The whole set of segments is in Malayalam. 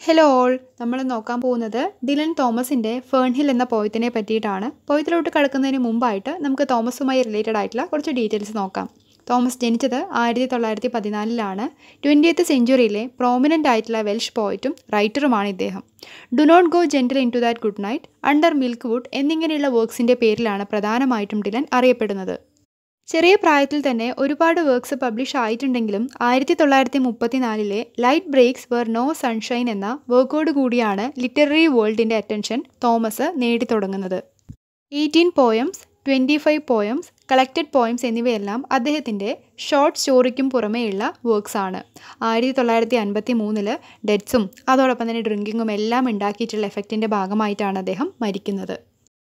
ഹലോ ഓൾ നമ്മൾ നോക്കാൻ പോകുന്നത് ഡിലൻ തോമസിൻ്റെ ഫേൺഹിൽ എന്ന പോയത്തിനെ പറ്റിയിട്ടാണ് പോയത്തിലോട്ട് കടക്കുന്നതിന് മുമ്പായിട്ട് നമുക്ക് തോമസുമായി റിലേറ്റഡ് ആയിട്ടുള്ള കുറച്ച് ഡീറ്റെയിൽസ് നോക്കാം തോമസ് ജനിച്ചത് ആയിരത്തി തൊള്ളായിരത്തി പതിനാലിലാണ് ട്വൻറ്റിയത്ത് സെഞ്ചുറിയിലെ പ്രോമിനൻ്റ് ആയിട്ടുള്ള വെൽഷ് പോയറ്റും റൈറ്ററുമാണ് ഇദ്ദേഹം do not go gentle into that good night under milk wood എന്നിങ്ങനെയുള്ള വർക്ക്സിൻ്റെ പേരിലാണ് പ്രധാനമായിട്ടും ഡിലൻ അറിയപ്പെടുന്നത് ചെറിയ പ്രായത്തിൽ തന്നെ ഒരുപാട് വർക്ക്സ് പബ്ലിഷ് ആയിട്ടുണ്ടെങ്കിലും ആയിരത്തി തൊള്ളായിരത്തി മുപ്പത്തിനാലിലെ light breaks where no sunshine എന്ന വർക്കോട് കൂടിയാണ് ലിറ്റററി വേൾഡിൻ്റെ അറ്റൻഷൻ തോമസ് നേടിത്തുടങ്ങുന്നത് eighteen poems twenty five poems collected poems എന്നിവയെല്ലാം അദ്ദേഹത്തിൻ്റെ ഷോർട്ട് സ്റ്റോറിക്കും പുറമേയുള്ള വർക്ക്സ് ആണ് ആയിരത്തി തൊള്ളായിരത്തി അൻപത്തി മൂന്നില് ഡെഡ്സും അതോടൊപ്പം തന്നെ ഡ്രിങ്കിങ്ങും എല്ലാം ഉണ്ടാക്കിയിട്ടുള്ള എഫക്റ്റിൻ്റെ ഭാഗമായിട്ടാണ് അദ്ദേഹം മരിക്കുന്നത്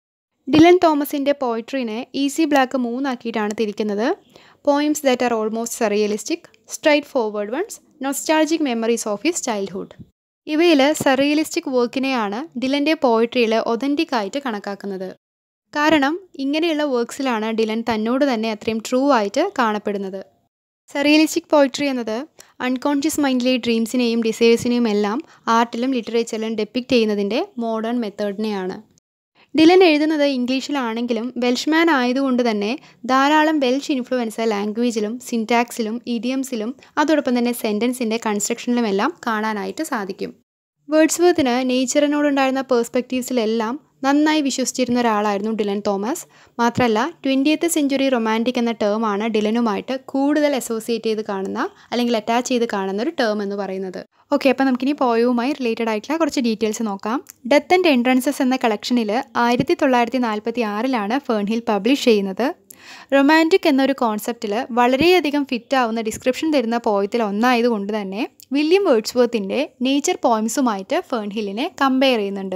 ഡിലൻ തോമസിൻ്റെ പോയിട്രീനെ ഈസി ബ്ലാക്ക് മൂന്നാക്കിയിട്ടാണ് തിരിക്കുന്നത് poems that are almost surrealistic straightforward ones nostalgic memories of his childhood ഇവയിൽ സറിയലിസ്റ്റിക് വർക്കിനെയാണ് ഡിലൻ്റെ പോയിട്രിയിൽ ഒതൻറ്റിക് ആയിട്ട് കണക്കാക്കുന്നത് കാരണം ഇങ്ങനെയുള്ള വർക്ക്സിലാണ് ഡിലൻ തന്നോട് തന്നെ അത്രയും ട്രൂ ആയിട്ട് കാണപ്പെടുന്നത് സറിയലിസ്റ്റിക് പോയിട്രി എന്നത് അൺകോൺഷ്യസ് മൈൻഡിലെ ഡ്രീംസിനെയും ഡിസൈഴ്സിനെയും എല്ലാം ആർട്ടിലും ലിറ്ററേച്ചറിലും ഡെപ്പിക്റ്റ് ചെയ്യുന്നതിൻ്റെ മോഡേൺ മെത്തേഡിനെയാണ് ഡിലൻ എഴുതുന്നത് ഇംഗ്ലീഷിലാണെങ്കിലും വെൽഷ്മാൻ ആയതുകൊണ്ട് തന്നെ ധാരാളം വെൽഷ് ഇൻഫ്ലുവൻസ് ലാംഗ്വേജിലും സിൻറ്റാക്സിലും ഇഡിയംസിലും അതോടൊപ്പം തന്നെ സെൻറ്റൻസിൻ്റെ കൺസ്ട്രക്ഷനിലുമെല്ലാം കാണാനായിട്ട് സാധിക്കും വേർഡ്സ്വർത്തിന് നേച്ചറിനോടുണ്ടായിരുന്ന പേഴ്സ്പെക്റ്റീവ്സിലെല്ലാം നന്നായി വിശ്വസിച്ചിരുന്ന ഒരാളായിരുന്നു ഡിലൻ തോമസ് മാത്രമല്ല ട്വൻറ്റിയത്ത് സെഞ്ചുറി റൊമാൻറ്റിക് എന്ന ടേമാണ് ഡിലനുമായിട്ട് കൂടുതൽ അസോസിയേറ്റ് ചെയ്ത് കാണുന്ന അല്ലെങ്കിൽ അറ്റാച്ച് ചെയ്ത് കാണുന്ന ഒരു ടേം എന്ന് പറയുന്നത് ഓക്കെ അപ്പോൾ നമുക്കിനി പോയവുമായി റിലേറ്റഡ് ആയിട്ടുള്ള കുറച്ച് ഡീറ്റെയിൽസ് നോക്കാം ഡെത്ത് ആൻഡ് എൻട്രൻസസ് എന്ന കളക്ഷനിൽ ആയിരത്തി തൊള്ളായിരത്തി നാൽപ്പത്തി ആറിലാണ് ഫേൺഹിൽ പബ്ലിഷ് ചെയ്യുന്നത് റൊമാൻറ്റിക് എന്നൊരു കോൺസെപ്റ്റിൽ വളരെയധികം ഫിറ്റ് ആവുന്ന ഡിസ്ക്രിപ്ഷൻ തരുന്ന പോയത്തിൽ ഒന്നായതുകൊണ്ട് തന്നെ വില്യം വേർഡ്സ്വർത്തിൻ്റെ നേച്ചർ പോയിംസുമായിട്ട് ഫേൺഹില്ലിനെ കമ്പയർ ചെയ്യുന്നുണ്ട്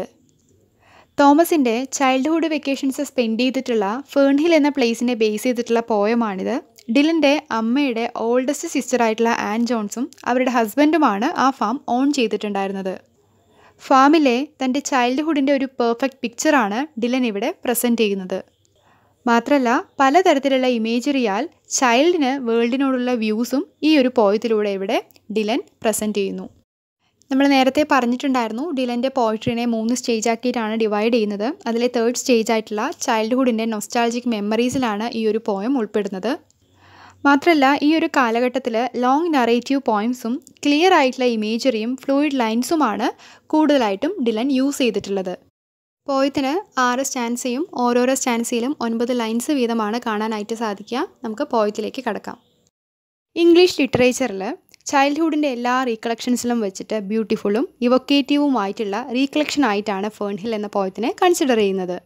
തോമസിൻ്റെ ചൈൽഡ്ഹുഡ് വെക്കേഷൻസ് സ്പെൻഡ് ചെയ്തിട്ടുള്ള ഫേൺഹിൽ എന്ന പ്ലേസിനെ ബേസ് ചെയ്തിട്ടുള്ള പോയമാണിത് ഡിലൻ്റെ അമ്മയുടെ ഓൾഡസ്റ്റ് സിസ്റ്ററായിട്ടുള്ള ആൻ ജോൺസും അവരുടെ ഹസ്ബൻഡുമാണ് ആ ഫാം ഓൺ ചെയ്തിട്ടുണ്ടായിരുന്നത് ഫാമിലെ തൻ്റെ ചൈൽഡ്ഹുഡിൻ്റെ ഒരു പെർഫെക്റ്റ് പിക്ചറാണ് ഡിലൻ ഇവിടെ പ്രസൻറ്റ് ചെയ്യുന്നത് മാത്രമല്ല പലതരത്തിലുള്ള ഇമേജറിയാൽ ചൈൽഡിന് വേൾഡിനോടുള്ള വ്യൂസും ഈ ഒരു പോയത്തിലൂടെ ഇവിടെ ഡിലൻ പ്രസൻറ്റ് ചെയ്യുന്നു നമ്മൾ നേരത്തെ പറഞ്ഞിട്ടുണ്ടായിരുന്നു ഡിലൻ്റെ പോയിട്രീനെ മൂന്ന് സ്റ്റേജ് ആക്കിയിട്ടാണ് ഡിവൈഡ് ചെയ്യുന്നത് അതിലെ തേർഡ് സ്റ്റേജ് ആയിട്ടുള്ള ചൈൽഡ്ഹുഡിൻ്റെ നൊസ്റ്റാൾജിക് മെമ്മറീസിലാണ് ഈ ഒരു പോയം ഉൾപ്പെടുന്നത് മാത്രമല്ല ഈ ഒരു കാലഘട്ടത്തിൽ ലോങ് നറേറ്റീവ് പോയിംസും ക്ലിയർ ആയിട്ടുള്ള ഇമേജറിയും ഫ്ലൂയിഡ് ലൈൻസുമാണ് കൂടുതലായിട്ടും ഡിലൻ യൂസ് ചെയ്തിട്ടുള്ളത് പോയത്തിന് ആറ് സ്റ്റാൻസയും ഓരോരോ സ്റ്റാൻസയിലും ഒൻപത് ലൈൻസ് വീതമാണ് കാണാനായിട്ട് സാധിക്കുക നമുക്ക് പോയത്തിലേക്ക് കടക്കാം ഇംഗ്ലീഷ് ലിറ്ററേച്ചറിൽ ചൈൽഡ്ഹുഡിൻ്റെ എല്ലാ റീകളക്ഷൻസിലും വെച്ചിട്ട് ബ്യൂട്ടിഫുള്ളും ഇവൊക്കേറ്റീവുമായിട്ടുള്ള റീകളക്ഷൻ ആയിട്ടാണ് ഫേൺഹിൽ എന്ന പോയത്തിനെ കൺസിഡർ ചെയ്യുന്നത്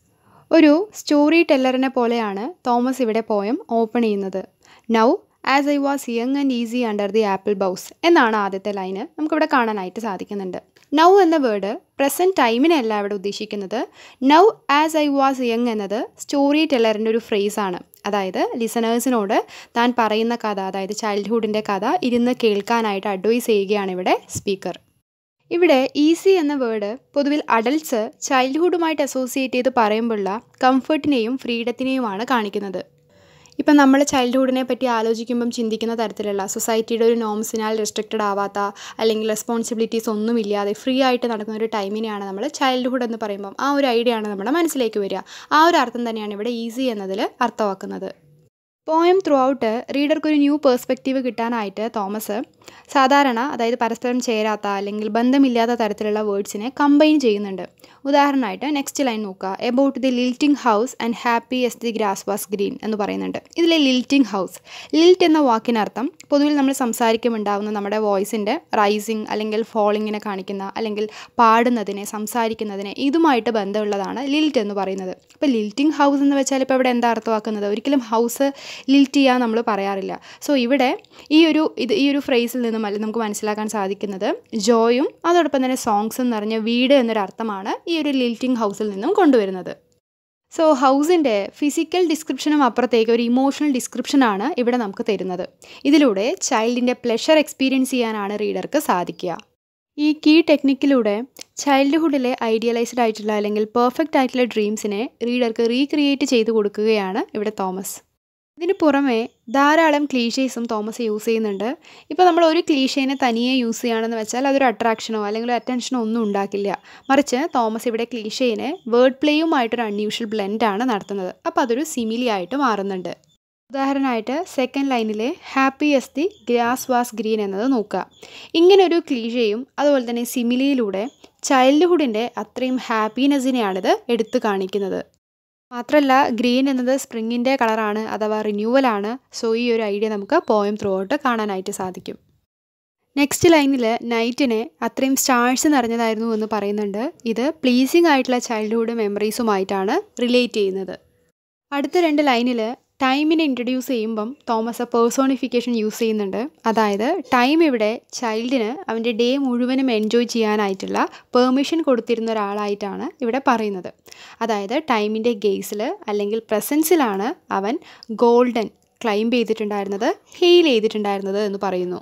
ഒരു സ്റ്റോറി ടെല്ലറിനെ പോലെയാണ് തോമസ് ഇവിടെ പോയം ഓപ്പൺ ചെയ്യുന്നത് now as I was young and easy under the apple boughs എന്നാണ് ആദ്യത്തെ ലൈന് നമുക്കിവിടെ കാണാനായിട്ട് സാധിക്കുന്നുണ്ട് നൗ എന്ന വേർഡ് പ്രസൻറ്റ് ടൈമിനെയല്ല ഇവിടെ ഉദ്ദേശിക്കുന്നത് now as I was young എന്നത് സ്റ്റോറി ടെല്ലറിൻ്റെ ഒരു ഫ്രേസാണ് അതായത് ലിസണേഴ്സിനോട് താൻ പറയുന്ന കഥ അതായത് ചൈൽഡ്ഹുഡിൻ്റെ കഥ ഇരുന്ന് കേൾക്കാനായിട്ട് അഡ്വൈസ് ചെയ്യുകയാണ് ഇവിടെ സ്പീക്കർ ഇവിടെ ഈസി എന്ന വേർഡ് പൊതുവിൽ അഡൽട്ട്സ് ചൈൽഡ്ഹുഡുമായിട്ട് അസോസിയേറ്റ് ചെയ്ത് പറയുമ്പോഴുള്ള കംഫർട്ടിനെയും ഫ്രീഡത്തിനെയുമാണ് കാണിക്കുന്നത് ഇപ്പം നമ്മൾ ചൈൽഡ്ഹുഡിനെ പറ്റി ആലോചിക്കുമ്പം ചിന്തിക്കുന്ന തരത്തിലുള്ള സൊസൈറ്റിയുടെ ഒരു നോംസിനാൽ റെസ്ട്രിക്റ്റഡ് ആവാത്ത അല്ലെങ്കിൽ റെസ്പോൺസിബിലിറ്റീസ് ഒന്നുമില്ലാതെ ഫ്രീ ആയിട്ട് നടക്കുന്ന ഒരു ടൈമിനെയാണ് നമ്മൾ ചൈൽഡ്ഹുഡ് എന്ന് പറയുമ്പം ആ ഒരു ഐഡിയ ആണ് നമ്മുടെ മനസ്സിലേക്ക് വരിക ആ ഒരു അർത്ഥം തന്നെയാണ് ഇവിടെ ഈസി എന്നതിൽ അർത്ഥമാക്കുന്നത് പോയം ത്രൂ ഔട്ട് റീഡർക്ക് ഒരു ന്യൂ പേഴ്സ്പെക്റ്റീവ് കിട്ടാനായിട്ട് തോമസ് സാധാരണ അതായത് പരസ്പരം ചേരാത്ത അല്ലെങ്കിൽ ബന്ധമില്ലാത്ത തരത്തിലുള്ള വേർഡ്സിനെ കമ്പൈൻ ചെയ്യുന്നുണ്ട് ഉദാഹരണമായിട്ട് നെക്സ്റ്റ് ലൈൻ നോക്കുക about the lilting house and happy as the grass was green എന്ന് പറയുന്നുണ്ട് ഇതിലെ ലിൽറ്റിംഗ് ഹൗസ് ലിൽറ്റ് എന്ന വാക്കിനർത്ഥം പൊതുവിൽ നമ്മൾ സംസാരിക്കുമ്പോൾ ഉണ്ടാകുന്ന നമ്മുടെ വോയിസിൻ്റെ റൈസിങ് അല്ലെങ്കിൽ ഫോളിങ്ങിനെ കാണിക്കുന്ന അല്ലെങ്കിൽ പാടുന്നതിനെ സംസാരിക്കുന്നതിനെ ഇതുമായിട്ട് ബന്ധമുള്ളതാണ് ലിൽറ്റ് എന്ന് പറയുന്നത് ഇപ്പോൾ ലിൽറ്റിംഗ് ഹൗസ് എന്ന് വെച്ചാൽ ഇപ്പോൾ ഇവിടെ എന്താ അർത്ഥമാക്കുന്നത് ഒരിക്കലും ഹൗസ് ലിൽറ്റ് ചെയ്യാൻ നമ്മൾ പറയാറില്ല സോ ഇവിടെ ഈ ഒരു ഇത് ഈ ഒരു ഫ്രേസിൽ നിന്നും അല്ല നമുക്ക് മനസ്സിലാക്കാൻ സാധിക്കുന്നത് ജോയും അതോടൊപ്പം തന്നെ സോങ്സും നിറഞ്ഞ വീട് എന്നൊരു അർത്ഥമാണ് ഈ ഒരു ലിൽറ്റിംഗ് ഹൗസിൽ നിന്നും കൊണ്ടുവരുന്നത് സോ ഹൗസിൻ്റെ ഫിസിക്കൽ ഡിസ്ക്രിപ്ഷനും അപ്പുറത്തേക്ക് ഒരു ഇമോഷണൽ ഡിസ്ക്രിപ്ഷനാണ് ഇവിടെ നമുക്ക് തരുന്നത് ഇതിലൂടെ ചൈൽഡിൻ്റെ പ്ലെഷർ എക്സ്പീരിയൻസ് ചെയ്യാനാണ് റീഡർക്ക് സാധിക്കുക ഈ കീ ടെക്നിക്കിലൂടെ ചൈൽഡ്ഹുഡിലെ ഐഡിയലൈസ്ഡ് ആയിട്ടുള്ള അല്ലെങ്കിൽ പെർഫെക്റ്റ് ആയിട്ടുള്ള ഡ്രീംസിനെ റീഡർക്ക് റീക്രിയേറ്റ് ചെയ്ത് കൊടുക്കുകയാണ് ഇവിടെ തോമസ് ഇതിന് പുറമെ ധാരാളം ക്ലീഷേസും തോമസ് യൂസ് ചെയ്യുന്നുണ്ട് ഇപ്പോൾ നമ്മൾ ഒരു ക്ലീഷേനെ തനിയെ യൂസ് ചെയ്യുകയാണെന്ന് വെച്ചാൽ അതൊരു അട്രാക്ഷനോ അല്ലെങ്കിൽ ഒരു അറ്റൻഷനോ ഒന്നും ഉണ്ടാക്കില്ല മറിച്ച് തോമസ് ഇവിടെ ക്ലീഷേനെ വേർഡ് പ്ലേയുമായിട്ടൊരു അൺയൂഷ്വൽ ബ്ലെൻഡാണ് നടത്തുന്നത് അപ്പോൾ അതൊരു സിമിലി ആയിട്ട് മാറുന്നുണ്ട് ഉദാഹരണമായിട്ട് സെക്കൻഡ് ലൈനിലെ happy as the grass was green എന്നത് നോക്കുക ഇങ്ങനൊരു ക്ലീഷയും അതുപോലെ തന്നെ സിമിലിയിലൂടെ ചൈൽഡ്ഹുഡിൻ്റെ അത്രയും ഹാപ്പിനെസ്സിനെയാണിത് എടുത്തു കാണിക്കുന്നത് മാത്രമല്ല ഗ്രീൻ എന്നത് സ്പ്രിങ്ങിൻ്റെ കളറാണ് അഥവാ റിന്യൂവലാണ് സോ ഈ ഒരു ഐഡിയ നമുക്ക് പോയം ത്രൂ ഔട്ട് കാണാനായിട്ട് സാധിക്കും നെക്സ്റ്റ് ലൈനിൽ നൈറ്റിനെ അത്രയും സ്റ്റാഴ്സ് നിറഞ്ഞതായിരുന്നു എന്ന് പറയുന്നുണ്ട് ഇത് പ്ലീസിങ് ആയിട്ടുള്ള ചൈൽഡ്ഹുഡ് മെമ്മറീസുമായിട്ടാണ് റിലേറ്റ് ചെയ്യുന്നത് അടുത്ത രണ്ട് ലൈനിൽ ടൈമിനെ ഇൻട്രൊഡ്യൂസ് ചെയ്യുമ്പം തോമസ് പേഴ്സോണിഫിക്കേഷൻ യൂസ് ചെയ്യുന്നുണ്ട് അതായത് ടൈം ഇവിടെ ചൈൽഡിന് അവൻ്റെ ഡേ മുഴുവനും എൻജോയ് ചെയ്യാനായിട്ടുള്ള പെർമിഷൻ കൊടുത്തിരുന്ന ഒരാളായിട്ടാണ് ഇവിടെ പറയുന്നത് അതായത് ടൈമിൻ്റെ ഗേസിൽ അല്ലെങ്കിൽ പ്രസൻസിലാണ് അവൻ ഗോൾഡൻ ക്ലൈംബ് ചെയ്തിട്ടുണ്ടായിരുന്നത് ഹെയിൽ ചെയ്തിട്ടുണ്ടായിരുന്നത് എന്ന് പറയുന്നു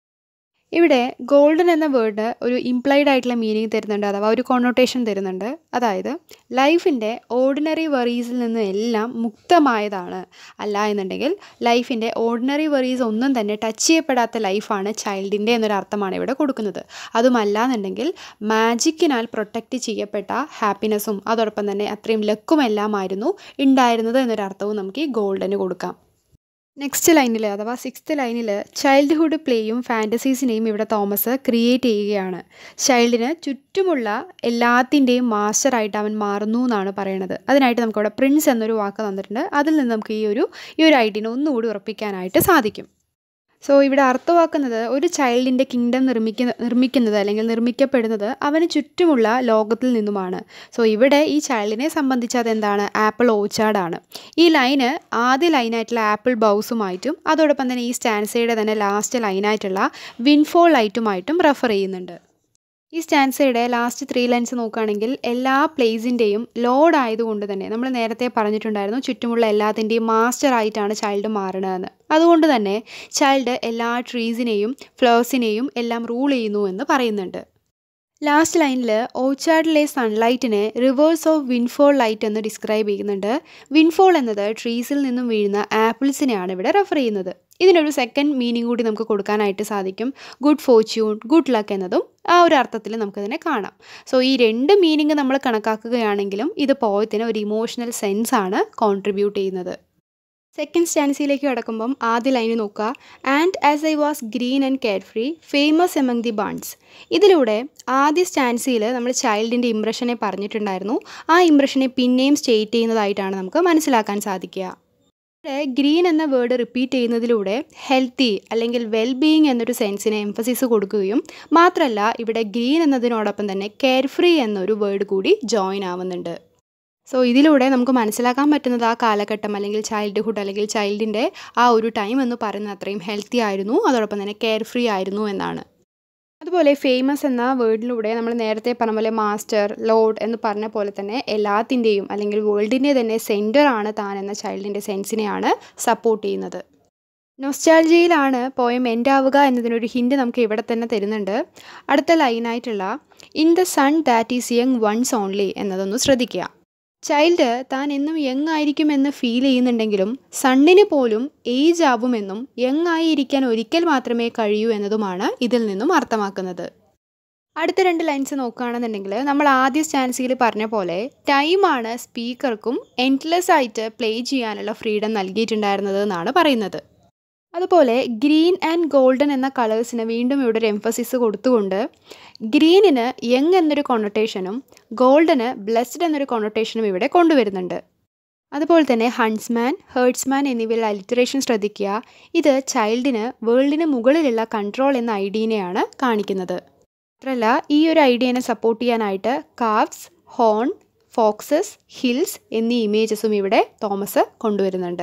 ഇവിടെ ഗോൾഡൻ എന്ന വേർഡ് ഒരു ഇംപ്ലൈഡ് ആയിട്ടുള്ള മീനിങ് തരുന്നുണ്ട് അഥവാ ഒരു കൊണോട്ടേഷൻ തരുന്നുണ്ട് അതായത് ലൈഫിൻ്റെ ഓർഡിനറി വറീസിൽ നിന്ന് എല്ലാം മുക്തമായതാണ് അല്ല എന്നുണ്ടെങ്കിൽ ലൈഫിൻ്റെ ഓർഡിനറി വറീസ് ഒന്നും തന്നെ ടച്ച് ചെയ്യപ്പെടാത്ത ലൈഫാണ് ചൈൽഡിൻ്റെ എന്നൊരു അർത്ഥമാണ് ഇവിടെ കൊടുക്കുന്നത് അതുമല്ല എന്നുണ്ടെങ്കിൽ മാജിക്കിനാൽ പ്രൊട്ടക്റ്റ് ചെയ്യപ്പെട്ട ഹാപ്പിനെസ്സും അതോടൊപ്പം തന്നെ അത്രയും ലക്കുമെല്ലാമായിരുന്നു ഉണ്ടായിരുന്നത് എന്നൊരു അർത്ഥവും നമുക്ക് ഈ ഗോൾഡന് കൊടുക്കാം നെക്സ്റ്റ് ലൈനിൽ അഥവാ സിക്സ്ത് ലൈനിൽ ചൈൽഡ്ഹുഡ് പ്ലേയും ഫാൻറ്റസീസിനെയും ഇവിടെ തോമസ് ക്രിയേറ്റ് ചെയ്യുകയാണ് ചൈൽഡിന് ചുറ്റുമുള്ള എല്ലാത്തിൻ്റെയും മാസ്റ്ററായിട്ട് അവൻ മാറുന്നു എന്നാണ് പറയുന്നത് അതിനായിട്ട് നമുക്കവിടെ പ്രിൻസ് എന്നൊരു വാക്ക് തന്നിട്ടുണ്ട് അതിൽ നിന്ന് നമുക്ക് ഈ ഒരു ഈ ഒരു ഐഡിയനെ ഒന്നുകൂടി ഉറപ്പിക്കാനായിട്ട് സാധിക്കും സോ ഇവിടെ അർത്ഥമാക്കുന്നത് ഒരു ചൈൽഡിൻ്റെ കിങ്ഡം നിർമ്മിക്കുന്ന നിർമ്മിക്കുന്നത് അല്ലെങ്കിൽ നിർമ്മിക്കപ്പെടുന്നത് അവന് ചുറ്റുമുള്ള ലോകത്തിൽ നിന്നുമാണ് സോ ഇവിടെ ഈ ചൈൽഡിനെ സംബന്ധിച്ച് അതെന്താണ് ആപ്പിൾ ഓച്ചാർഡാണ് ഈ ലൈന് ആദ്യ ലൈനായിട്ടുള്ള ആപ്പിൾ ബൗസുമായിട്ടും അതോടൊപ്പം തന്നെ ഈ സ്റ്റാൻസയുടെ തന്നെ ലാസ്റ്റ് ലൈനായിട്ടുള്ള വിൻഫോൾ ലൈറ്റുമായിട്ടും റെഫർ ചെയ്യുന്നുണ്ട് ഈ സ്റ്റാൻസയുടെ ലാസ്റ്റ് ത്രീ ലൈൻസ് നോക്കുകയാണെങ്കിൽ എല്ലാ പ്ലേസിൻ്റെയും ലോഡ് ആയതുകൊണ്ട് തന്നെ നമ്മൾ നേരത്തെ പറഞ്ഞിട്ടുണ്ടായിരുന്നു ചുറ്റുമുള്ള എല്ലാത്തിൻ്റെയും മാസ്റ്റർ ആയിട്ടാണ് ചൈൽഡ് മാറണതെന്ന് അതുകൊണ്ട് തന്നെ ചൈൽഡ് എല്ലാ ട്രീസിനെയും ഫ്ലവേഴ്സിനെയും എല്ലാം റൂൾ ചെയ്യുന്നു എന്ന് പറയുന്നുണ്ട് ലാസ്റ്റ് ലൈനിൽ ഓച്ചാർഡിലെ സൺലൈറ്റിനെ റിവേഴ്സ് ഓഫ് വിൻഫോൾ ലൈറ്റ് എന്ന് ഡിസ്ക്രൈബ് ചെയ്യുന്നുണ്ട് വിൻഫോൾ എന്നത് ട്രീസിൽ നിന്നും വീഴുന്ന ആപ്പിൾസിനെയാണ് ഇവിടെ റെഫർ ചെയ്യുന്നത് ഇതിനൊരു സെക്കൻഡ് മീനിങ് കൂടി നമുക്ക് കൊടുക്കാനായിട്ട് സാധിക്കും ഗുഡ് ഫോർച്യൂൺ ഗുഡ് ലക്ക് എന്നതും ആ ഒരു അർത്ഥത്തിൽ നമുക്കതിനെ കാണാം സോ ഈ രണ്ട് മീനിങ് നമ്മൾ കണക്കാക്കുകയാണെങ്കിലും ഇത് പോയത്തിന് ഒരു ഇമോഷണൽ സെൻസ് ആണ് കോൺട്രിബ്യൂട്ട് ചെയ്യുന്നത് സെക്കൻഡ് സ്റ്റാൻസിയിലേക്ക് കിടക്കുമ്പം ആദ്യ ലൈന് നോക്കുക and as I was green and carefree famous among the barns ഇതിലൂടെ ആദ്യ സ്റ്റാൻസിയിൽ നമ്മൾ ചൈൽഡിൻ്റെ ഇംപ്രഷനെ പറഞ്ഞിട്ടുണ്ടായിരുന്നു ആ ഇംപ്രഷനെ പിന്നെയും സ്റ്റേറ്റ് ചെയ്യുന്നതായിട്ടാണ് നമുക്ക് മനസ്സിലാക്കാൻ സാധിക്കുക ഇവിടെ ഗ്രീൻ എന്ന വേർഡ് റിപ്പീറ്റ് ചെയ്യുന്നതിലൂടെ ഹെൽത്തി അല്ലെങ്കിൽ വെൽ ബീയിങ് എന്നൊരു സെൻസിന് എംഫസിസ് കൊടുക്കുകയും മാത്രമല്ല ഇവിടെ ഗ്രീൻ എന്നതിനോടൊപ്പം തന്നെ കെയർ ഫ്രീ എന്നൊരു വേർഡ് കൂടി ജോയിൻ ആവുന്നുണ്ട് സോ ഇതിലൂടെ നമുക്ക് മനസ്സിലാക്കാൻ പറ്റുന്നത് ആ കാലഘട്ടം അല്ലെങ്കിൽ ചൈൽഡ്ഹുഡ് അല്ലെങ്കിൽ ചൈൽഡിൻ്റെ ആ ഒരു ടൈം എന്ന് പറയുന്നത് അത്രയും ഹെൽത്തി ആയിരുന്നു അതോടൊപ്പം തന്നെ കെയർ ഫ്രീ ആയിരുന്നു എന്നാണ് അതുപോലെ ഫേമസ് എന്ന വേർഡിലൂടെ നമ്മൾ നേരത്തെ പറഞ്ഞ പോലെ മാസ്റ്റർ ലോഡ് എന്ന് പറഞ്ഞ പോലെ തന്നെ എല്ലാത്തിൻ്റെയും അല്ലെങ്കിൽ വേൾഡിൻ്റെ തന്നെ സെൻറ്റർ ആണ് താൻ എന്ന ചൈൽഡിൻ്റെ സെൻസിനെയാണ് സപ്പോർട്ട് ചെയ്യുന്നത് നൊസ്റ്റാൾജിയയിലാണ് പോയം എൻഡ് ആവുക എന്നതിനൊരു ഹിൻഡ് നമുക്ക് ഇവിടെ തന്നെ തരുന്നുണ്ട് അടുത്ത ലൈനായിട്ടുള്ള in the sun that is young once only എന്നതൊന്ന് ശ്രദ്ധിക്കുക ചൈൽഡ് താൻ എന്നും യങ് ആയിരിക്കുമെന്ന് ഫീൽ ചെയ്യുന്നുണ്ടെങ്കിലും സണ്ണിന് പോലും ഏജ് ആവുമെന്നും യങ് ആയിരിക്കാൻ ഒരിക്കൽ മാത്രമേ കഴിയൂ എന്നതുമാണ് ഇതിൽ നിന്നും അർത്ഥമാക്കുന്നത് അടുത്ത രണ്ട് ലൈൻസ് നോക്കുകയാണെന്നുണ്ടെങ്കിൽ നമ്മൾ ആദ്യ സ്റ്റാൻസിയിൽ പറഞ്ഞ പോലെ ടൈമാണ് സ്പീക്കർക്കും എൻഡ്ലെസ് ആയിട്ട് പ്ലേ ചെയ്യാനുള്ള ഫ്രീഡം നൽകിയിട്ടുണ്ടായിരുന്നത് എന്നാണ് പറയുന്നത് അതുപോലെ ഗ്രീൻ ആൻഡ് ഗോൾഡൻ എന്ന കളേഴ്സിന് വീണ്ടും ഇവിടെ ഒരു എംഫസിസ് കൊടുത്തുകൊണ്ട് ഗ്രീനിന് യങ് എന്നൊരു കൊണൊട്ടേഷനും ഗോൾഡന് ബ്ലെസ്ഡ് എന്നൊരു കൊണൊട്ടേഷനും ഇവിടെ കൊണ്ടുവരുന്നുണ്ട് അതുപോലെ തന്നെ ഹൺസ്മാൻ ഹേർട്സ്മാൻ എന്നിവയിലെ അലിറ്ററേഷൻ ശ്രദ്ധിക്കുക ഇത് ചൈൽഡിന് വേൾഡിന് മുകളിലുള്ള കൺട്രോൾ എന്ന ഐഡിയനെയാണ് കാണിക്കുന്നത് മാത്രമല്ല ഈ ഒരു ഐഡിയനെ സപ്പോർട്ട് ചെയ്യാനായിട്ട് കാവ്സ് ഹോൺ ഫോക്സസ് ഹിൽസ് എന്നീ ഇമേജസും ഇവിടെ തോമസ് കൊണ്ടുവരുന്നുണ്ട്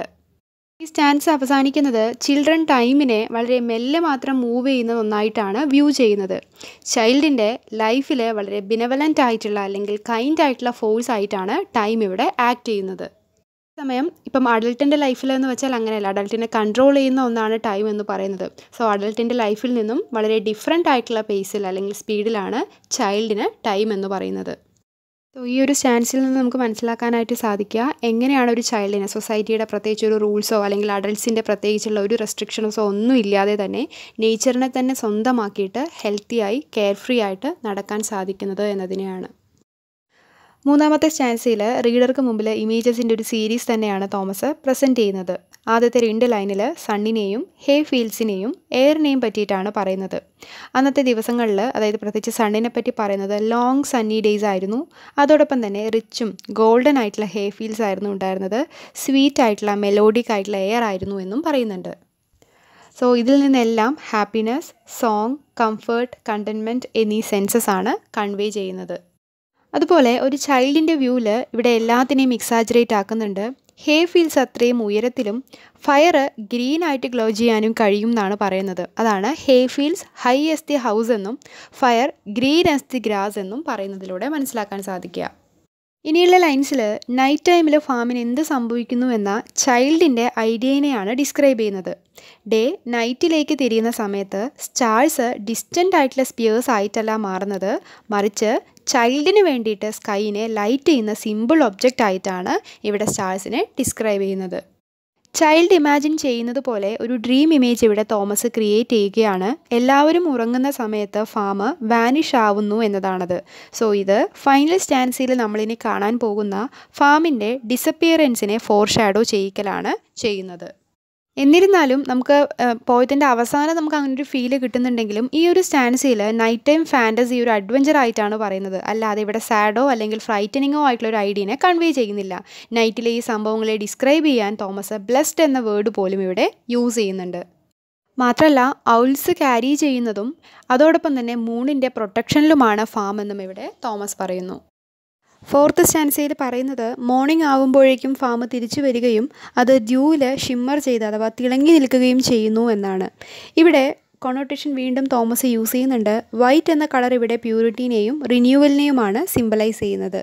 ഈ സ്റ്റാൻസ് അവസാനിക്കുന്നത് ചിൽഡ്രൻ ടൈമിനെ വളരെ മെല്ലെ മാത്രം മൂവ് ചെയ്യുന്ന ഒന്നായിട്ടാണ് വ്യൂ ചെയ്യുന്നത് ചൈൽഡിൻ്റെ ലൈഫിൽ വളരെ ബിനവലൻ്റ് ആയിട്ടുള്ള അല്ലെങ്കിൽ കൈൻഡ് ആയിട്ടുള്ള ഫോഴ്സ് ആയിട്ടാണ് ടൈം ഇവിടെ ആക്ട് ചെയ്യുന്നത് സമയം ഇപ്പം അഡൾട്ടിൻ്റെ ലൈഫിൽ എന്ന് വെച്ചാൽ അങ്ങനെയല്ല അഡൾട്ടിനെ കൺട്രോൾ ചെയ്യുന്ന ഒന്നാണ് ടൈം എന്ന് പറയുന്നത് സോ അഡൾട്ടിൻ്റെ ലൈഫിൽ നിന്നും വളരെ ഡിഫറെൻ്റ് ആയിട്ടുള്ള പേസിൽ അല്ലെങ്കിൽ സ്പീഡിലാണ് ചൈൽഡിന് ടൈം എന്ന് പറയുന്നത് സോ ഈ ഒരു സ്റ്റാൻസിൽ നിന്ന് നമുക്ക് മനസ്സിലാക്കാനായിട്ട് സാധിക്കുക എങ്ങനെയാണ് ഒരു ചൈൽഡിനെ സൊസൈറ്റിയുടെ പ്രത്യേകിച്ച് ഒരു റൂൾസോ അല്ലെങ്കിൽ അഡൾട്ട്സിൻ്റെ പ്രത്യേകിച്ചുള്ള ഒരു റെസ്ട്രിക്ഷൻസോ ഒന്നും ഇല്ലാതെ തന്നെ നേച്ചറിനെ തന്നെ സ്വന്തമാക്കിയിട്ട് ഹെൽത്തിയായി കെയർ ഫ്രീ ആയിട്ട് നടക്കാൻ സാധിക്കുന്നത് എന്നതിനെയാണ് മൂന്നാമത്തെ സ്റ്റാൻസിൽ റീഡർക്ക് മുമ്പിൽ ഇമേജസിൻ്റെ ഒരു സീരീസ് തന്നെയാണ് തോമസ് പ്രസൻറ്റ് ചെയ്യുന്നത് ആദ്യത്തെ രണ്ട് ലൈനിൽ സണ്ണിനെയും ഹേ ഫീൽഡ്സിനെയും എയറിനെയും പറ്റിയിട്ടാണ് പറയുന്നത് അന്നത്തെ ദിവസങ്ങളിൽ അതായത് പ്രത്യേകിച്ച് സണ്ണിനെ പറ്റി പറയുന്നത് ലോങ് സണ്ണി ഡേയ്സ് ആയിരുന്നു അതോടൊപ്പം തന്നെ റിച്ചും ഗോൾഡൻ ആയിട്ടുള്ള ഹേ ഫീൽഡ്സ് ആയിരുന്നു ഉണ്ടായിരുന്നത് സ്വീറ്റ് ആയിട്ടുള്ള മെലോഡിക് ആയിട്ടുള്ള എയർ ആയിരുന്നു എന്നും പറയുന്നുണ്ട് സോ ഇതിൽ നിന്നെല്ലാം ഹാപ്പിനെസ് സോങ് കംഫേർട്ട് കണ്ടൻമെൻറ്റ് എന്നീ സെൻസസ് ആണ് കൺവേ ചെയ്യുന്നത് അതുപോലെ ഒരു ചൈൽഡിൻ്റെ വ്യൂവിൽ ഇവിടെ എല്ലാത്തിനെയും എക്സാജറേറ്റ് ആക്കുന്നുണ്ട് ഹേ ഫീൽസ് അത്രയും ഉയരത്തിലും ഫയർ ഗ്രീൻ ആയിട്ട് ഗ്ലോ ചെയ്യാനും കഴിയും എന്നാണ് പറയുന്നത് അതാണ് hay fields high as the house എന്നും fire green as the grass എന്നും പറയുന്നതിലൂടെ മനസ്സിലാക്കാൻ സാധിക്കുക ഇനിയുള്ള ലൈൻസിൽ നൈറ്റ് ടൈമിൽ ഫാമിന് എന്ത് സംഭവിക്കുന്നു എന്ന ചൈൽഡിൻ്റെ ഐഡിയനെയാണ് ഡിസ്ക്രൈബ് ചെയ്യുന്നത് ഡേ നൈറ്റിലേക്ക് തിരിയുന്ന സമയത്ത് സ്റ്റാർസ് ഡിസ്റ്റൻ്റ് ആയിട്ടുള്ള സ്പിയേഴ്സ് ആയിട്ടല്ല മാറുന്നത് മറിച്ച് ചൈൽഡിന് വേണ്ടിയിട്ട് സ്കൈനെ ലൈറ്റ് ചെയ്യുന്ന സിമ്പിൾ ഒബ്ജക്റ്റ് ആയിട്ടാണ് ഇവിടെ സ്റ്റാർസിനെ ഡിസ്ക്രൈബ് ചെയ്യുന്നത് ചൈൽഡ് ഇമാജിൻ ചെയ്യുന്നത് പോലെ ഒരു ഡ്രീം ഇമേജ് ഇവിടെ തോമസ് ക്രിയേറ്റ് ചെയ്യുകയാണ് എല്ലാവരും ഉറങ്ങുന്ന സമയത്ത് ഫാം വാനിഷ് ആവുന്നു എന്നതാണത് സോ ഇത് ഫൈനൽ സ്റ്റാൻസിൽ നമ്മളിനി കാണാൻ പോകുന്ന ഫാമിൻ്റെ ഡിസപ്പിയറൻസിനെ ഫോർ ഷാഡോ ചെയ്യിക്കലാണ് ചെയ്യുന്നത് എന്നിരുന്നാലും നമുക്ക് പോയതിൻ്റെ അവസാനം നമുക്ക് അങ്ങനെ ഒരു ഫീല് കിട്ടുന്നുണ്ടെങ്കിലും ഈ ഒരു സ്റ്റാൻസിൽ നൈറ്റ് ടൈം ഫാൻറ്റസി ഒരു അഡ്വഞ്ചർ ആയിട്ടാണ് പറയുന്നത് അല്ലാതെ ഇവിടെ സാഡോ അല്ലെങ്കിൽ ഫ്രൈറ്റനിങ്ങോ ആയിട്ടുള്ള ഒരു ഐഡിയനെ കൺവേ ചെയ്യുന്നില്ല നൈറ്റിലെ ഈ സംഭവങ്ങളെ ഡിസ്ക്രൈബ് ചെയ്യാൻ തോമസ് ബ്ലെസ്ഡ് എന്ന വേർഡ് പോലും ഇവിടെ യൂസ് ചെയ്യുന്നുണ്ട് മാത്രമല്ല ഔൾസ് ക്യാരി ചെയ്യുന്നതും അതോടൊപ്പം തന്നെ മൂണിൻ്റെ പ്രൊട്ടക്ഷനിലുമാണ് ഫാം എന്നും ഇവിടെ തോമസ് പറയുന്നു ഫോർത്ത് സ്റ്റാൻസയിൽ പറയുന്നത് മോർണിംഗ് ആകുമ്പോഴേക്കും ഫാം തിരിച്ചു വരികയും അത് ഡ്യൂവിൽ ഷിമ്മർ ചെയ്ത് അഥവാ തിളങ്ങി നിൽക്കുകയും ചെയ്യുന്നു എന്നാണ് ഇവിടെ കൊണോട്ടേഷൻ വീണ്ടും തോമസ് യൂസ് ചെയ്യുന്നുണ്ട് വൈറ്റ് എന്ന കളർ ഇവിടെ പ്യൂരിറ്റീനെയും റിന്യൂവലിനെയുമാണ് സിമ്പലൈസ് ചെയ്യുന്നത്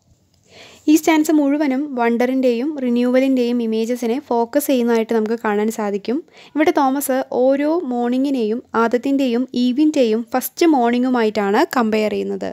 ഈ സ്റ്റാൻസ് മുഴുവനും വണ്ടറിൻ്റെയും റിന്യൂവലിൻ്റെയും ഇമേജസിനെ ഫോക്കസ് ചെയ്യുന്നതായിട്ട് നമുക്ക് കാണാൻ സാധിക്കും ഇവിടെ തോമസ് ഓരോ മോർണിംഗിനെയും ആദത്തിൻ്റെയും ഈവിൻ്റെയും ഫസ്റ്റ് മോർണിംഗുമായിട്ടാണ് കമ്പയർ ചെയ്യുന്നത്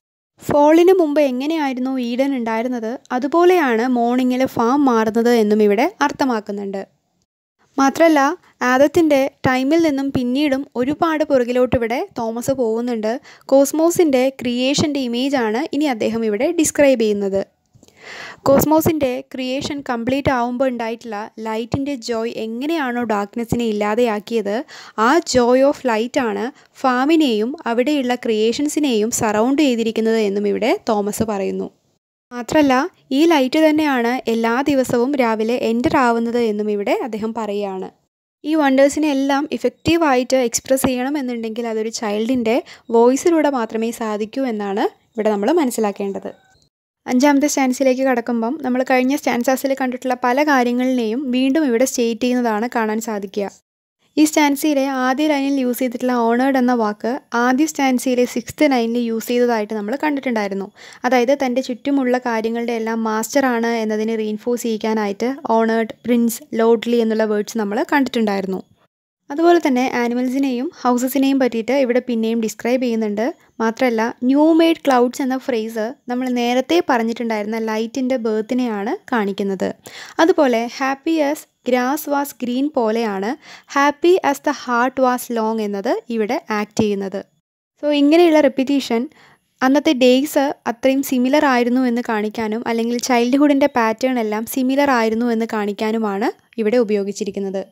ഫോളിന് മുമ്പ് എങ്ങനെയായിരുന്നു ഈഡൻ ഉണ്ടായിരുന്നത് അതുപോലെയാണ് മോർണിംഗിൽ ഫാം മാറുന്നത് എന്നും ഇവിടെ അർത്ഥമാക്കുന്നുണ്ട് മാത്രമല്ല ആദത്തിൻ്റെ ടൈമിൽ നിന്നും പിന്നീടും ഒരുപാട് പുറകിലോട്ട് ഇവിടെ തോമസ് പോകുന്നുണ്ട് കോസ്മോസിൻ്റെ ക്രിയേഷൻ്റെ ഇമേജാണ് ഇനി അദ്ദേഹം ഇവിടെ ഡിസ്ക്രൈബ് ചെയ്യുന്നത് കോസ്മോസിൻ്റെ ക്രിയേഷൻ കംപ്ലീറ്റ് ആവുമ്പോൾ ഉണ്ടായിട്ടുള്ള ലൈറ്റിൻ്റെ ജോയ് എങ്ങനെയാണോ ഡാർക്ക്നെസ്സിനെ ഇല്ലാതെയാക്കിയത് ആ ജോയ് ഓഫ് ലൈറ്റാണ് ഫാമിനെയും അവിടെയുള്ള ക്രിയേഷൻസിനെയും സറൗണ്ട് ചെയ്തിരിക്കുന്നത് എന്നും ഇവിടെ തോമസ് പറയുന്നു മാത്രമല്ല ഈ ലൈറ്റ് തന്നെയാണ് എല്ലാ ദിവസവും രാവിലെ എൻ്റർ ആവുന്നത് എന്നും ഇവിടെ അദ്ദേഹം പറയുകയാണ് ഈ വണ്ടേഴ്സിനെ എല്ലാം ഇഫക്റ്റീവായിട്ട് എക്സ്പ്രസ് ചെയ്യണം എന്നുണ്ടെങ്കിൽ അതൊരു ചൈൽഡിൻ്റെ വോയിസിലൂടെ മാത്രമേ സാധിക്കൂ എന്നാണ് ഇവിടെ നമ്മൾ മനസ്സിലാക്കേണ്ടത് അഞ്ചാമത്തെ സ്റ്റാൻസിലേക്ക് കടക്കുമ്പം നമ്മൾ കഴിഞ്ഞ സ്റ്റാൻസാസിൽ കണ്ടിട്ടുള്ള പല കാര്യങ്ങളിനെയും വീണ്ടും ഇവിടെ സ്റ്റേറ്റ് ചെയ്യുന്നതാണ് കാണാൻ സാധിക്കുക ഈ സ്റ്റാൻസിയിലെ ആദ്യ ലൈനിൽ യൂസ് ചെയ്തിട്ടുള്ള ഓണേഡ് എന്ന വാക്ക് ആദ്യ സ്റ്റാൻസിയിലെ സിക്സ്ത് ലൈനിൽ യൂസ് ചെയ്തതായിട്ട് നമ്മൾ കണ്ടിട്ടുണ്ടായിരുന്നു അതായത് തൻ്റെ ചുറ്റുമുള്ള കാര്യങ്ങളുടെ എല്ലാം മാസ്റ്ററാണ് എന്നതിനെ റീൻഫോഴ്സ് ചെയ്യിക്കാനായിട്ട് ഓണേഡ് പ്രിൻസ് ലോഡ്ലി എന്നുള്ള വേർഡ്സ് നമ്മൾ കണ്ടിട്ടുണ്ടായിരുന്നു അതുപോലെ തന്നെ ആനിമൽസിനെയും ഹൗസസിനെയും പറ്റിയിട്ട് ഇവിടെ പിന്നെയും ഡിസ്ക്രൈബ് ചെയ്യുന്നുണ്ട് മാത്രമല്ല ന്യൂ മെയ്ഡ് ക്ലൗഡ്സ് എന്ന ഫ്രേസ് നമ്മൾ നേരത്തെ പറഞ്ഞിട്ടുണ്ടായിരുന്ന ലൈറ്റിൻ്റെ ബേർത്തിനെയാണ് കാണിക്കുന്നത് അതുപോലെ happy as grass was green പോലെയാണ് happy as the heart was long എന്നത് ഇവിടെ ആക്ട് ചെയ്യുന്നത് സോ ഇങ്ങനെയുള്ള റെപ്പിറ്റീഷൻ അന്നത്തെ ഡേയ്സ് അത്രയും സിമിലർ ആയിരുന്നു എന്ന് കാണിക്കാനും അല്ലെങ്കിൽ ചൈൽഡ്ഹുഡിൻ്റെ പാറ്റേൺ എല്ലാം സിമിലർ ആയിരുന്നു എന്ന് കാണിക്കാനുമാണ് ഇവിടെ ഉപയോഗിച്ചിരിക്കുന്നത്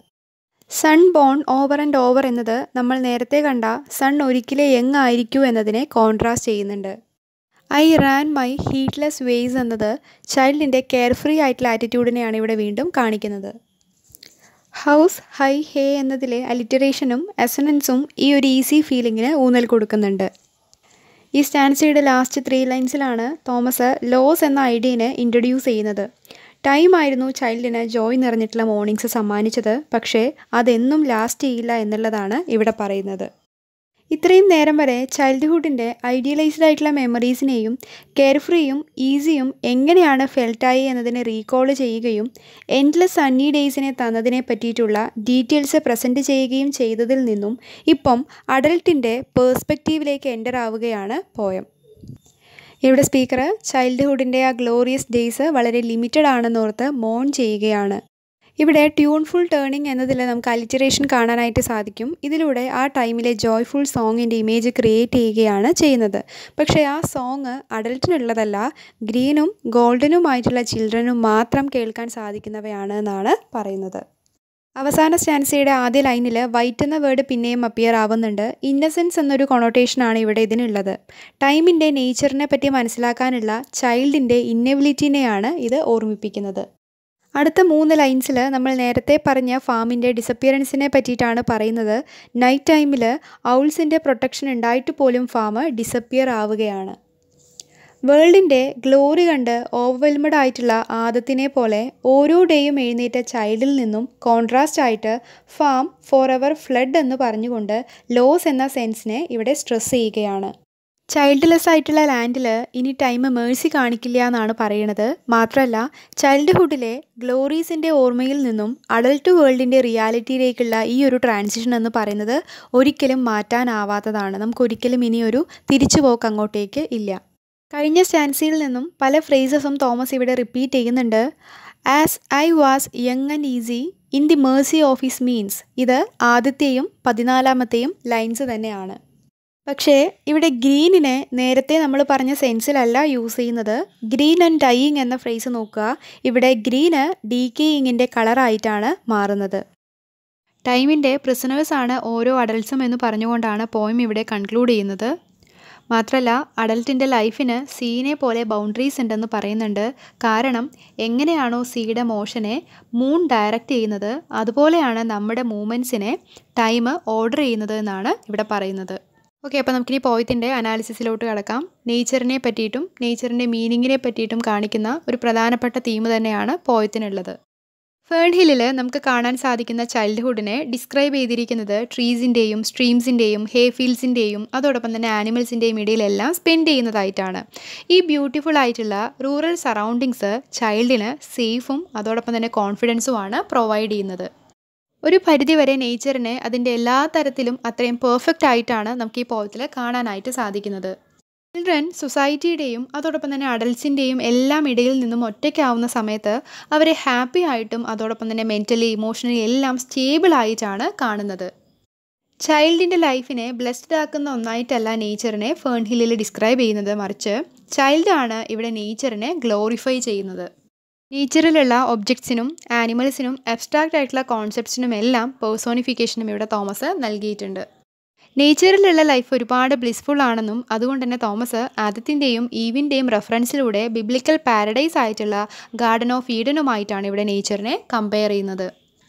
sun born over and over എന്നത് നമ്മൾ നേരത്തെ കണ്ട സൺ ഒരിക്കലേ യങ് ആയിരിക്കൂ എന്നതിനെ കോൺട്രാസ്റ്റ് ചെയ്യുന്നുണ്ട് I ran my heedless ways എന്നത് ചൈൽഡിൻ്റെ കെയർ ഫ്രീ ആയിട്ടുള്ള ആറ്റിറ്റ്യൂഡിനെയാണ് ഇവിടെ വീണ്ടും കാണിക്കുന്നത് ഹൗസ് ഹൈ ഹേ എന്നതിലെ അലിറ്ററേഷനും എസനൻസും ഈ ഒരു ഈസി ഫീലിങ്ങിന് ഊന്നൽ കൊടുക്കുന്നുണ്ട് ഈ സ്റ്റാൻസിയുടെ ലാസ്റ്റ് ത്രീ ലൈൻസിലാണ് തോമസ് ലോസ് എന്ന ഐഡിയനെ ഇൻട്രൊഡ്യൂസ് ചെയ്യുന്നത് ടൈം ആയിരുന്നു ചൈൽഡിന് ജോയ് നിറഞ്ഞിട്ടുള്ള മോർണിംഗ്സ് സമ്മാനിച്ചത് പക്ഷേ അതെന്നും ലാസ്റ്റ് ചെയ്യില്ല എന്നുള്ളതാണ് ഇവിടെ പറയുന്നത് ഇത്രയും നേരം വരെ ചൈൽഡ്ഹുഡിൻ്റെ ഐഡിയലൈസ്ഡ് ആയിട്ടുള്ള മെമ്മറീസിനെയും കെയർ ഫ്രീയും ഈസിയും എങ്ങനെയാണ് ഫെൽട്ടായി എന്നതിനെ റീകോൾ ചെയ്യുകയും എൻഡ്ലെസ് സണ്ണി ഡേയ്സിനെ തന്നതിനെ പറ്റിയിട്ടുള്ള ഡീറ്റെയിൽസ് പ്രസൻറ്റ് ചെയ്യുകയും ചെയ്തതിൽ നിന്നും ഇപ്പം അഡൽട്ടിൻ്റെ പേഴ്സ്പെക്റ്റീവിലേക്ക് എൻ്റർ ആവുകയാണ് പോയം ഇവിടെ സ്പീക്കർ ചൈൽഡ്ഹുഡിൻ്റെ ആ ഗ്ലോറിയസ് ഡേയ്സ് വളരെ ലിമിറ്റഡ് ആണെന്നോർത്ത് മോൺ ചെയ്യുകയാണ് ഇവിടെ ട്യൂൺഫുൾ ടേണിംഗ് എന്നതിൽ നമുക്ക് അലിറ്ററേഷൻ കാണാനായിട്ട് സാധിക്കും ഇതിലൂടെ ആ ടൈമിലെ ജോയ്ഫുൾ സോങ്ങിൻ്റെ ഇമേജ് ക്രിയേറ്റ് ചെയ്യുകയാണ് ചെയ്യുന്നത് പക്ഷേ ആ സോങ് അഡൽട്ടിനുള്ളതല്ല ഗ്രീനും ഗോൾഡനുമായിട്ടുള്ള ചിൽഡ്രനും മാത്രം കേൾക്കാൻ സാധിക്കുന്നവയാണ് എന്നാണ് പറയുന്നത് അവസാന സ്റ്റാൻസയുടെ ആദ്യ ലൈനിൽ വൈറ്റ് എന്ന വേർഡ് പിന്നെയും അപ്പിയർ ആവുന്നുണ്ട് ഇന്നസെൻസ് എന്നൊരു കൊണോട്ടേഷനാണ് ഇവിടെ ഇതിനുള്ളത് ടൈമിൻ്റെ നേച്ചറിനെ പറ്റി മനസ്സിലാക്കാനുള്ള ചൈൽഡിൻ്റെ ഇന്നബിലിറ്റിനെയാണ് ഇത് ഓർമ്മിപ്പിക്കുന്നത് അടുത്ത മൂന്ന് ലൈൻസിൽ നമ്മൾ നേരത്തെ പറഞ്ഞ ഫാമിൻ്റെ ഡിസപ്പിയറൻസിനെ പറ്റിയിട്ടാണ് പറയുന്നത് നൈറ്റ് ടൈമിൽ ഔൾസിൻ്റെ പ്രൊട്ടക്ഷൻ ഉണ്ടായിട്ട് പോലും ഫാം ഡിസപ്പിയർ ആവുകയാണ് വേൾഡിൻ്റെ ഗ്ലോറി കണ്ട് ഓവർവെൽമഡ് ആയിട്ടുള്ള ആദത്തിനെ പോലെ ഓരോ ഡേയും എഴുന്നേറ്റ ചൈൽഡിൽ നിന്നും കോൺട്രാസ്റ്റ് ആയിട്ട് ഫാം ഫോർ എവർ ഫ്ലഡ് എന്ന് പറഞ്ഞുകൊണ്ട് ലോസ് എന്ന സെൻസിനെ ഇവിടെ സ്ട്രെസ് ചെയ്യുകയാണ് ചൈൽഡ്ലെസ് ആയിട്ടുള്ള ലാൻഡിൽ ഇനി ടൈം മേഴ്സി കാണിക്കില്ല എന്നാണ് പറയണത് മാത്രമല്ല ചൈൽഡ്ഹുഡിലെ ഗ്ലോറീസിൻ്റെ ഓർമ്മയിൽ നിന്നും അഡൽട്ട് വേൾഡിൻ്റെ റിയാലിറ്റിയിലേക്കുള്ള ഈ ഒരു ട്രാൻസിഷൻ എന്ന് പറയുന്നത് ഒരിക്കലും മാറ്റാനാവാത്തതാണ് നമുക്കൊരിക്കലും ഇനി ഒരു തിരിച്ചുപോക്ക് അങ്ങോട്ടേക്ക് ഇല്ല കഴിഞ്ഞ സ്റ്റാൻസിയിൽ നിന്നും പല ഫ്രേസസും തോമസ് ഇവിടെ റിപ്പീറ്റ് ചെയ്യുന്നുണ്ട് as I was young and easy in the mercy of his means ഇത് ആദ്യത്തെയും പതിനാലാമത്തെയും ലൈൻസ് തന്നെയാണ് പക്ഷേ ഇവിടെ ഗ്രീനിനെ നേരത്തെ നമ്മൾ പറഞ്ഞ സെൻസിലല്ല യൂസ് ചെയ്യുന്നത് ഗ്രീൻ ആൻഡ് ഡൈയിങ് എന്ന ഫ്രേസ് നോക്കുക ഇവിടെ ഗ്രീന് ഡീക്കേയിങ്ങിൻ്റെ കളറായിട്ടാണ് മാറുന്നത് ടൈമിൻ്റെ പ്രിസണേഴ്സാണ് ഓരോ അഡൽട്സും എന്ന് പറഞ്ഞുകൊണ്ടാണ് പോയം ഇവിടെ കൺക്ലൂഡ് ചെയ്യുന്നത് മാത്രമല്ല അഡൽട്ടിൻ്റെ ലൈഫിന് സീനെ പോലെ ബൗണ്ടറീസ് ഉണ്ടെന്ന് പറയുന്നുണ്ട് കാരണം എങ്ങനെയാണോ സീയുടെ മോഷനെ മൂൺ ഡയറക്റ്റ് ചെയ്യുന്നത് അതുപോലെയാണ് നമ്മുടെ മൂമെൻറ്റ്സിനെ ടൈം ഓർഡർ ചെയ്യുന്നത് എന്നാണ് ഇവിടെ പറയുന്നത് ഓക്കെ അപ്പോൾ നമുക്കിനി പോയത്തിൻ്റെ അനാലിസിസിലോട്ട് കിടക്കാം നേച്ചറിനെ പറ്റിയിട്ടും നേച്ചറിൻ്റെ മീനിങ്ങിനെ പറ്റിയിട്ടും കാണിക്കുന്ന ഒരു പ്രധാനപ്പെട്ട തീം തന്നെയാണ് പോയത്തിനുള്ളത് ഫേൺ ഹില്ലിൽ നമുക്ക് കാണാൻ സാധിക്കുന്ന ചൈൽഡ്ഹുഡിനെ ഡിസ്ക്രൈബ് ചെയ്തിരിക്കുന്നത് ട്രീസിൻ്റെയും സ്ട്രീംസിൻ്റെയും ഹേ ഫീൽഡ്സിൻ്റെയും അതോടൊപ്പം തന്നെ ആനിമൽസിൻ്റെയും ഇടയിലെല്ലാം സ്പെൻഡ് ചെയ്യുന്നതായിട്ടാണ് ഈ ബ്യൂട്ടിഫുൾ ആയിട്ടുള്ള റൂറൽ സറൗണ്ടിങ്സ് ചൈൽഡിന് സേഫും അതോടൊപ്പം തന്നെ കോൺഫിഡൻസുമാണ് പ്രൊവൈഡ് ചെയ്യുന്നത് ഒരു പരിധിവരെ നേച്ചറിനെ അതിൻ്റെ എല്ലാ തരത്തിലും അത്രയും പെർഫെക്റ്റ് ആയിട്ടാണ് നമുക്ക് ഈ പോയത്തിൽ കാണാനായിട്ട് സാധിക്കുന്നത് ചിൽഡ്രൻ സൊസൈറ്റിയുടെയും അതോടൊപ്പം തന്നെ അഡൽസിൻ്റെയും എല്ലാം ഇടയിൽ നിന്നും ഒറ്റയ്ക്കാവുന്ന സമയത്ത് അവരെ ഹാപ്പി ആയിട്ടും അതോടൊപ്പം തന്നെ മെൻ്റലി ഇമോഷണലി എല്ലാം സ്റ്റേബിൾ ആയിട്ടാണ് കാണുന്നത് ചൈൽഡിൻ്റെ ലൈഫിനെ ബ്ലെസ്ഡ് ആക്കുന്ന ഒന്നായിട്ടല്ല നേച്ചറിനെ ഫേൺ ഹില്ലിൽ ഡിസ്ക്രൈബ് ചെയ്യുന്നത് മറിച്ച് ചൈൽഡാണ് ഇവിടെ നേച്ചറിനെ ഗ്ലോറിഫൈ ചെയ്യുന്നത് നേച്ചറിലുള്ള ഒബ്ജക്ട്സിനും ആനിമൽസിനും അബ്സ്ട്രാക്റ്റ് ആയിട്ടുള്ള കോൺസെപ്റ്റ്സിനും എല്ലാം പേഴ്സോണിഫിക്കേഷനും ഇവിടെ തോമസ് നൽകിയിട്ടുണ്ട് നേച്ചറിലുള്ള ലൈഫ് ഒരുപാട് ബ്ലിസ്ഫുൾ ആണെന്നും അതുകൊണ്ട് തന്നെ തോമസ് ആദത്തിൻ്റെയും ഈവിൻ്റെയും റെഫറൻസിലൂടെ ബിബ്ലിക്കൽ പാരഡൈസ് ആയിട്ടുള്ള ഗാർഡൻ ഓഫ് ഈഡനുമായിട്ടാണ് ഇവിടെ നേച്ചറിനെ കമ്പയർ ചെയ്യുന്നത്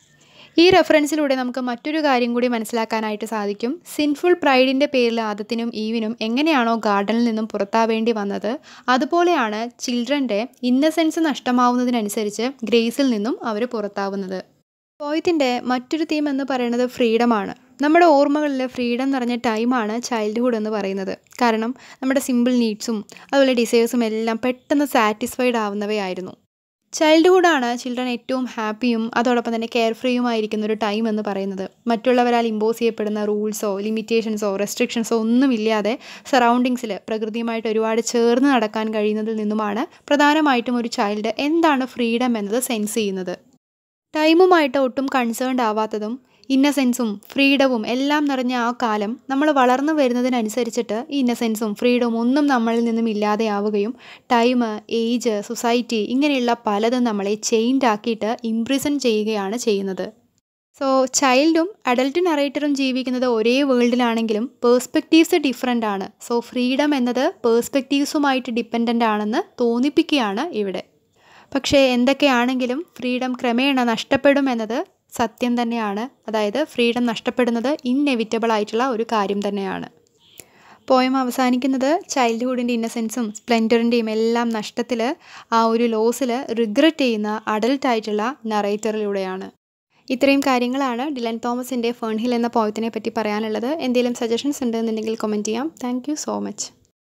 ഈ റെഫറൻസിലൂടെ നമുക്ക് മറ്റൊരു കാര്യം കൂടി മനസ്സിലാക്കാനായിട്ട് സാധിക്കും സിൻഫുൾ പ്രൈഡിൻ്റെ പേരിൽ ആദത്തിനും ഈവിനും എങ്ങനെയാണോ ഗാർഡനിൽ നിന്നും പുറത്താവേണ്ടി വന്നത് അതുപോലെയാണ് ചിൽഡ്രൻ്റെ ഇന്നസെൻസ് നഷ്ടമാവുന്നതിനനുസരിച്ച് ഗ്രേസിൽ നിന്നും അവർ പുറത്താവുന്നത് പോയത്തിൻ്റെ മറ്റൊരു തീം എന്ന് പറയുന്നത് ഫ്രീഡമാണ് നമ്മുടെ ഓർമ്മകളിൽ ഫ്രീഡം നിറഞ്ഞ ടൈമാണ് ചൈൽഡ്ഹുഡ് എന്ന് പറയുന്നത് കാരണം നമ്മുടെ സിമ്പിൾ നീഡ്സും അതുപോലെ ഡിസയേഴ്സും എല്ലാം പെട്ടെന്ന് സാറ്റിസ്ഫൈഡ് ആവുന്നവയായിരുന്നു ചൈൽഡ്ഹുഡാണ് ചിൽഡ്രൻ ഏറ്റവും ഹാപ്പിയും അതോടൊപ്പം തന്നെ കെയർ ഫ്രീയുമായിരിക്കുന്ന ഒരു ടൈം എന്ന് പറയുന്നത് മറ്റുള്ളവരാൽ ഇമ്പോസ് ചെയ്യപ്പെടുന്ന റൂൾസോ ലിമിറ്റേഷൻസോ റെസ്ട്രിക്ഷൻസോ ഒന്നുമില്ലാതെ സറൗണ്ടിങ്സിൽ പ്രകൃതിയുമായിട്ട് ഒരുപാട് ചേർന്ന് നടക്കാൻ കഴിയുന്നതിൽ നിന്നുമാണ് പ്രധാനമായിട്ടും ഒരു ചൈൽഡ് എന്താണ് ഫ്രീഡം എന്നത് സെൻസ് ചെയ്യുന്നത് ടൈമുമായിട്ട് ഒട്ടും കൺസേൺഡ് ആവാത്തതും ഇന്നസെൻസും ഫ്രീഡവും എല്ലാം നിറഞ്ഞ ആ കാലം നമ്മൾ വളർന്നു വരുന്നതിനനുസരിച്ചിട്ട് ഈ ഇന്നസെൻസും ഫ്രീഡവും ഒന്നും നമ്മളിൽ നിന്നും ഇല്ലാതെയാവുകയും ടൈം ഏജ് സൊസൈറ്റി ഇങ്ങനെയുള്ള പലതും നമ്മളെ ചെയിൻഡ് ആക്കിയിട്ട് ഇംപ്രിസൺ ചെയ്യുകയാണ് ചെയ്യുന്നത് സോ ചൈൽഡും അഡൽട്ട് നറേറ്ററും ജീവിക്കുന്നത് ഒരേ വേൾഡിലാണെങ്കിലും പേഴ്സ്പെക്റ്റീവ്സ് ഡിഫറെൻ്റ് ആണ് സോ ഫ്രീഡം എന്നത് പേഴ്സ്പെക്റ്റീവ്സുമായിട്ട് ഡിപ്പെൻഡൻ്റ് ആണെന്ന് തോന്നിപ്പിക്കുകയാണ് ഇവിടെ പക്ഷേ എന്തൊക്കെയാണെങ്കിലും ഫ്രീഡം ക്രമേണ നഷ്ടപ്പെടും എന്നത് സത്യം തന്നെയാണ് അതായത് ഫ്രീഡം നഷ്ടപ്പെടുന്നത് ഇന്നെവിറ്റബിൾ ആയിട്ടുള്ള ഒരു കാര്യം തന്നെയാണ് പോയം അവസാനിക്കുന്നത് ചൈൽഡ്ഹുഡിൻ്റെ ഇന്നസെൻസും സ്പ്ലെൻഡറിൻ്റെയും എല്ലാം നഷ്ടത്തിൽ ആ ഒരു ലോസിൽ റിഗ്രറ്റ് ചെയ്യുന്ന അഡൽട്ടായിട്ടുള്ള നറേറ്ററിലൂടെയാണ് ഇത്രയും കാര്യങ്ങളാണ് ഡിലൻ തോമസിൻ്റെ ഫേൺഹിൽ എന്ന പോയത്തിനെ പറ്റി പറയാനുള്ളത് എന്തെങ്കിലും സജഷൻസ് ഉണ്ടെന്നുണ്ടെങ്കിൽ കമൻറ്റ് ചെയ്യാം താങ്ക് സോ മച്ച്